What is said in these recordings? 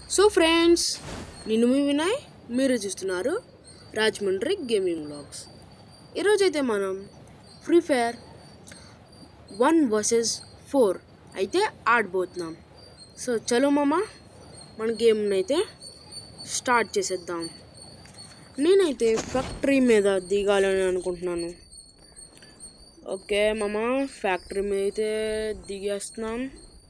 so friends నిన్ను మీ వినయ్ మీరు చూస్తున్నారు రాజమండ్రి గేమింగ్ బ్లాగ్స్ ఈరోజైతే మనం Free Fire one versus four అయితే ఆడబోతున్నాం సో చలో మామ మన గేమ్ని అయితే స్టార్ట్ చేసేద్దాం నేనైతే ఫ్యాక్టరీ మీద దిగాలని అనుకుంటున్నాను ఓకే మామ ఫ్యాక్టరీ మీద అయితే దిగేస్తున్నాం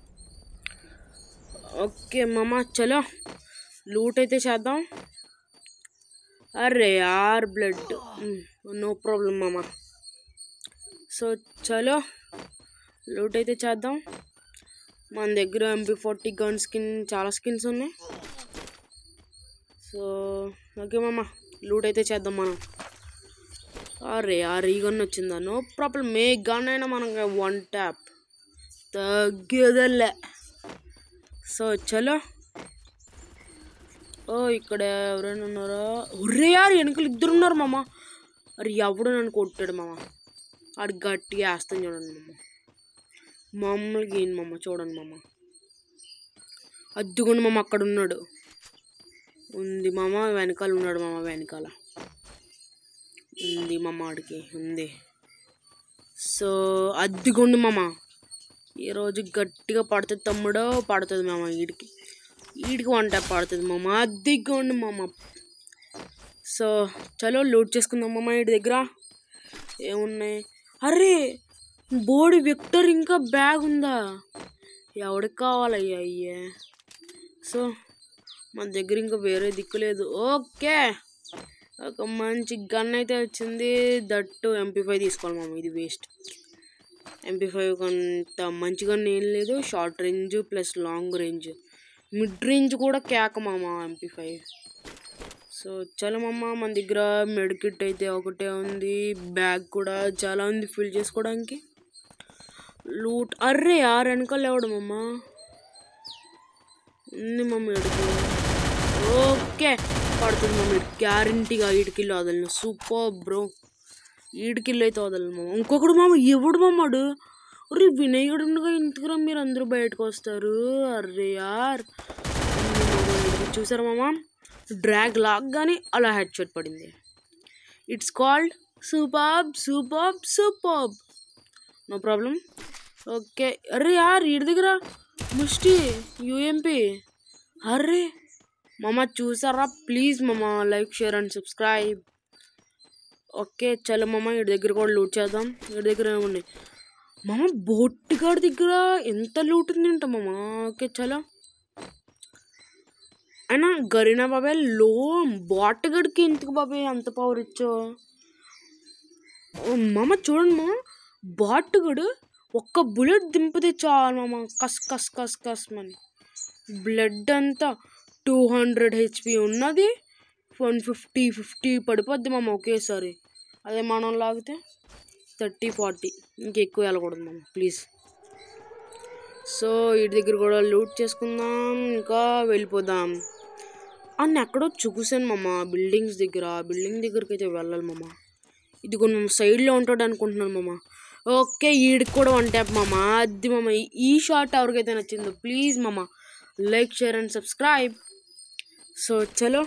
ఓకే మామ చలో లూట్ అయితే చేద్దాం అరే యార్ బ్లడ్ నో ప్రాబ్లం మామ సో చలో లూట్ అయితే చేద్దాం మన దగ్గర ఎంపీ ఫార్టీ గన్ స్కిన్ చాలా స్కిన్స్ ఉన్నాయి సో ఓకే మామ లూట్ అయితే చేద్దాం మనం అరే యార్ ఈ గన్ వచ్చిందా నో ప్రాబ్లం ఏ గన్ అయినా మనకి వన్ ట్యాప్ తగ్గేదలే సో చలో ఓ ఇక్కడ ఎవరైనా ఉన్నారా ఒరే యారు వెనకలు ఇద్దరు ఉన్నారు మామ అరే ఎవడు నన్ను కొట్టాడు మామ ఆడు గట్టిగా వేస్తాను చూడండి మామ మామూలుగా ఏంటి మామ చూడండి మామ అద్దుకుండా మామ అక్కడ ఉన్నాడు ఉంది మామ వెనకాల ఉన్నాడు మామ వెనకాల ఉంది మామ ఆడికి ఉంది సో అద్దుకోండి మామ ఈరోజు గట్టిగా పడుతుంది తమ్ముడో పడుతుంది మామ వీడికి వీడికి వంట పడుతుంది మామ అద్దెకోండి మామ సో చలో లోడ్ చేసుకుందాం మామ వీడి దగ్గర ఏమున్నాయి అరే బోడి విక్టర్ ఇంకా బ్యాగ్ ఉందా ఎవడికి కావాలయ్యా అయ్యే సో మన దగ్గర ఇంకా వేరే దిక్కు లేదు ఓకే ఒక మంచి గన్ అయితే వచ్చింది దట్టు ఎంపీ ఫైవ్ తీసుకోవాలి మామ ఇది వేస్ట్ ఎంపీ ఫైవ్ కొంత మంచిగా ఏం లేదు short range plus long range mid range కూడా కేక మామ ఎంపీ ఫైవ్ సో చాలా మామ మన దగ్గర మెడ్ కిట్ అయితే ఒకటే ఉంది బ్యాగ్ కూడా చాలా ఉంది ఫిల్ చేసుకోవడానికి లూట్ అర్రే ఆరు వెనకాల ఎవడు మమ్మ ఉంది మమ్మ ఎడుకు ఓకే పడుతుంది మమ్మ గ్యారంటీగా ఈడికిల్లు వదలను సూపర్ బ్రో ఈడికిల్లు అయితే వదలను మామ ఇంకొకడు మామ ఎవడు మమ్మాడు ఒరే వినయుడు ఉండగా ఇంతకురా మీరు అందరూ బయటకు వస్తారు అర్రే యార్ చూసారా మామ డ్రాగ్ లాగ్గానే అలా హెడ్ షాట్ పడింది it's called superb superb superb no problem okay అరే యార్ ఇడి దగ్గర ముష్టి యూఎంపీ అర్రే మామ చూసారా ప్లీజ్ మామ like share and subscribe okay చలో మామ ఇడి దగ్గర కూడా లూట్ చేద్దాం ఇడి దగ్గర ఏమున్నాయి మామ బోట్టుగాడి దగ్గర ఎంత లూట్ ఉంది అంట మామ ఓకే చలో అయినా గరీనా బాబాయ్ లో బాటగడికి ఎందుకు బాబాయ్ అంత పవర్ ఇచ్చో ఓ మామ చూడండి మామ బాటుగడు ఒక్క బుల్లెట్ దింపితే చాలు మామ కస్ కస్ కస్ కస్ మని బ్లడ్ అంతా టూ హండ్రెడ్ హెచ్పి ఉన్నది వన్ ఫిఫ్టీ ఫిఫ్టీ పడిపోద్ది మామ ఒకేసారి అదే మనం లాగితే థర్టీ ఫార్టీ ఇంకెక్కువ వెళ్ళకూడదు మామ ప్లీజ్ సో వీటి దగ్గర కూడా లూట్ చేసుకుందాం ఇంకా వెళ్ళిపోదాం అన్న ఎక్కడో చూసాను మామ బిల్డింగ్స్ దగ్గర బిల్డింగ్ దగ్గరికి అయితే వెళ్ళాలి మామ ఇది కొన్ని సైడ్లో ఉంటాడు అనుకుంటున్నాను మామ ఓకే ఈడికి కూడా వన్ ట్యాప్ మామ అది మామ ఈ షార్ట్ ఎవరికైతే నచ్చిందో ప్లీజ్ మామ like share and subscribe so చలో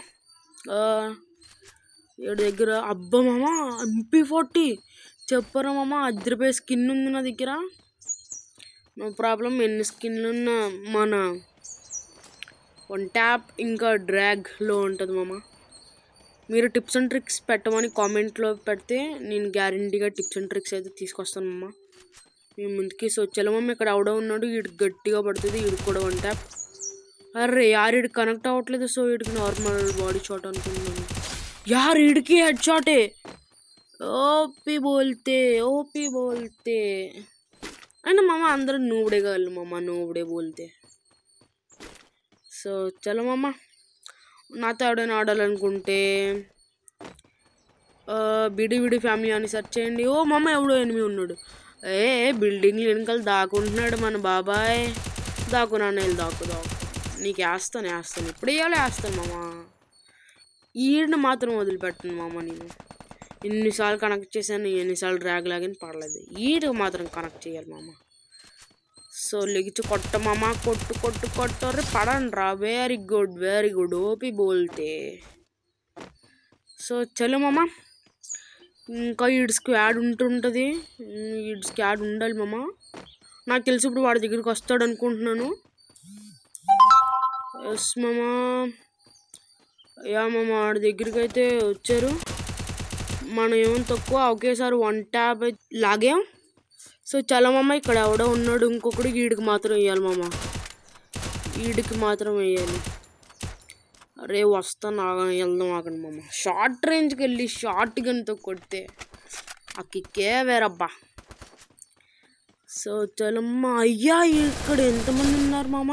ఏడు దగ్గర అబ్బా మామ ఎంపీ ఫార్టీ చెప్పరా మామ అద్దరిపోయే స్కిన్ ఉంది నా దగ్గర నో ప్రాబ్లం ఎన్ని స్కిన్లు ఉన్నా మన వన్ ట్యాప్ ఇంకా డ్రాగ్లో ఉంటుంది మామ మీరు టిప్స్ అండ్ ట్రిక్స్ పెట్టమని కామెంట్లో పెడితే నేను గ్యారంటీగా టిప్స్ అండ్ ట్రిక్స్ అయితే తీసుకొస్తాను మామ మేము ముందుకి సో చలమమ్మ ఇక్కడ అవడ ఉన్నాడు వీడికి గట్టిగా పడుతుంది వీడికి కూడా వన్ ట్యాప్ అరే యార్ వీడికి కనెక్ట్ అవ్వట్లేదు సో వీడికి నార్మల్ బాడీ షాట్ అనుకుంటున్నాను యార్ వీడికి హెడ్ షాటే ఓపి బోల్తే ఓపి బోల్తే అయినా మామ అందరూ నూబడే కావాలి మామ నూబడే బోల్తే సో చలో మామ నాతో ఎవడైనా ఆడాలనుకుంటే బిడి బిడి ఫ్యామిలీ అని సెర్చ్ చేయండి ఓ మామ ఎవడో ఎనిమి ఉన్నాడు ఏ బిల్డింగ్ వెనకాల దాక్కుంటున్నాడు మన బాబాయ్ దాకు నాన్న వెళ్ళి దాకు దాకు నీకు వేస్తాను వేస్తాను ఇప్పుడు వేయాలి వేస్తాను మామ ఈడిని మాత్రం వదిలిపెట్టను మామ నేను ఎన్నిసార్లు కనెక్ట్ చేశాను ఎన్నిసార్లు డ్రాగ్ లాగని పడలేదు ఈడికి మాత్రం కనెక్ట్ చేయాలి మామ సో లెగిచి కొట్ట మామ కొట్టు కొట్టు కొట్టరు పడండి రా very good very good OP బోల్తే సో చలో మామ ఇంకా ఈడు స్క్వాడ్ ఉంటుంటుంది ఉమ్, ఈడు స్క్వాడ్ ఉండాలి మామ నాకు తెలిసి ఇప్పుడు వాడి దగ్గరికి వస్తాడు అనుకుంటున్నాను ఎస్ మామ యా మామ వాడి దగ్గరికి అయితే వచ్చారు మనం ఏమో తక్కువ ఒకేసారి వన్ ట్యాబ్ లాగాం సో చాలా మామ ఇక్కడ ఎవడో ఉన్నాడు ఇంకొకటి వీడికి మాత్రం వేయాలి మామ వీడికి మాత్రం వేయాలి అరే వస్తాను ఆగ- వెళ్దాం ఆగండి మామ షార్ట్ రేంజ్కి వెళ్ళి షార్ట్ గన్తో కొడితే ఆ కిక్కే వేరబ్బా సో చలమ్మ అయ్యా ఇక్కడ ఎంతమంది ఉన్నారు మామ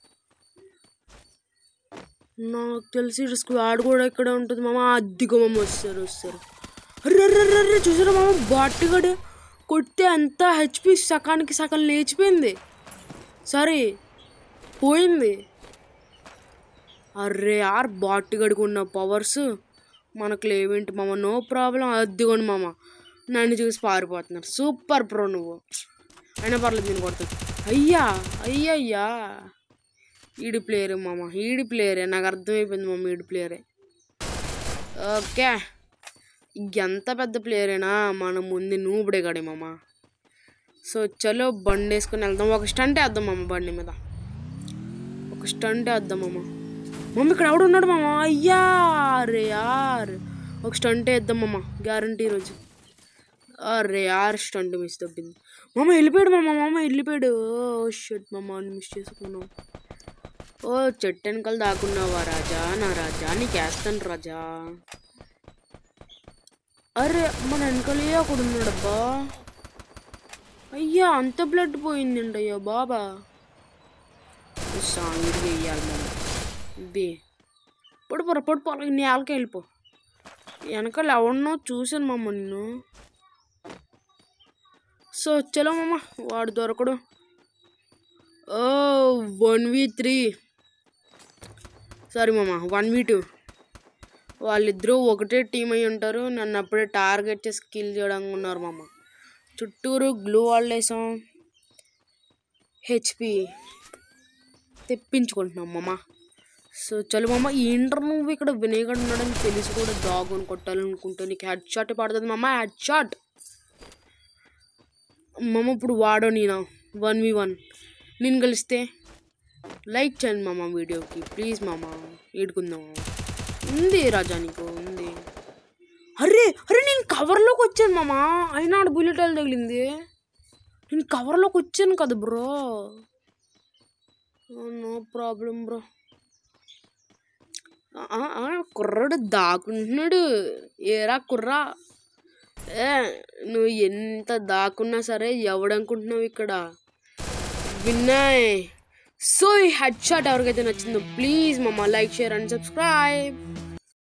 నాకు తెలిసి ఇటు స్క్వాడ్ కూడా ఇక్కడ ఉంటుంది మామ అద్దెగా మామ వస్తారు వస్తారు అర్రే అర్రే అర్రే, అర్రే చూసారా మామ బాటిగడు కొడితే అంత హెచ్పి సకానికి సగం లేచిపోయింది సరే పోయింది అర్రే ఆర్ బాటిగడికి ఉన్న పవర్స్ మనకు లేవేంటి మామ నో ప్రాబ్లం అద్దిగోండి మామ నన్ను చూసి పారిపోతున్నారు సూపర్ ప్రో నువ్వు అయినా పర్లేదు నేను కొడతాను అయ్యా అయ్యయ్యా ఈడి ప్లేయరే మామ ఈడి ప్లేయరే నాకు అర్థమైపోయింది మామ ఈడి ప్లేయరే ఓకే ఎంత పెద్ద ప్లేయరేనా మన ముందు నూబడే గడే మామ సో చలో బండి వేసుకొని వెళ్దాం ఒక స్టంట్ వేద్దాం మామ బండి మీద ఒక స్టంట్ వేద్దాం మామ మమ్మీ ఇక్కడ ఎవడు ఉన్నాడు మామ అయ్యా రే యార్ ఒక స్టంట్ వేద్దాం మామ గ్యారంటీ రోజు అరే యార్ స్టంట్ మిస్ తప్పింది మామ వెళ్ళిపోయాడు మామ మామ వెళ్ళిపోయాడు ఓ షట్ మామ మిస్ చేసుకున్నాం ఓ చెట్టు వెనకాల దాక్కున్నావా రాజా నా రాజా నీకు వేస్తాను రాజా అరే మన వెనకాలే ఒకడు ఉన్నాడబ్బా అయ్యా అంత బ్లడ్ పోయిందండి అయ్యా బాబా సాంగ్ వేయాలి మనం బే పడిపోరా పడిపో అలాగే నేలకి వెళ్ళిపో వెనకాల ఎవడనో చూశాను మమ్మ నిన్ను సో చలో మామ వాడు దొరకడు oh one v three sorry మామ వన్ వి టూ వాళ్ళిద్దరూ ఒకటే టీం అయి ఉంటారు నన్ను అప్పుడే టార్గెట్ చేసి కిల్ చేయడానికి ఉన్నారు మామ చుట్టూరు గ్లూ వాల్ వేసాం హెచ్పి తెప్పించుకుంటున్నాం మామ సో చలో మామ ఏంటర్ నువ్వు ఇక్కడ వినేగడ్ ఉన్నాడని తెలిసి కూడా డాగ్ అని కొట్టాలనుకుంటే నీకు హెడ్ షాట్ పడుతుంది మామ హెడ్ షాట్ మామ ఇప్పుడు వాడో నేనా వన్ వి వన్ నేను కలిస్తే లైక్ చేయండి మామ వీడియోకి ప్లీజ్ మామ ఏడుకుందాం ఉంది రాజా నీకు ఉంది అరే అరే నేను కవర్లోకి వచ్చాను మామ అయినా ఆడ బుల్లెట్ వెళ్ళి తగిలింది నేను కవర్లోకి వచ్చాను కదా బ్రో నో ప్రాబ్లం బ్రో కుర్రాడు దాక్కుంటున్నాడు ఏరా కుర్రా ఏ నువ్వు ఎంత దాక్కున్నా సరే ఎవడనుకుంటున్నావు ఇక్కడ విన్నాయ్ సో ఈ హెడ్ షాట్ ఎవరికైతే నచ్చిందో ప్లీజ్ మమ్మ లైక్ షేర్ అండ్ సబ్స్క్రైబ్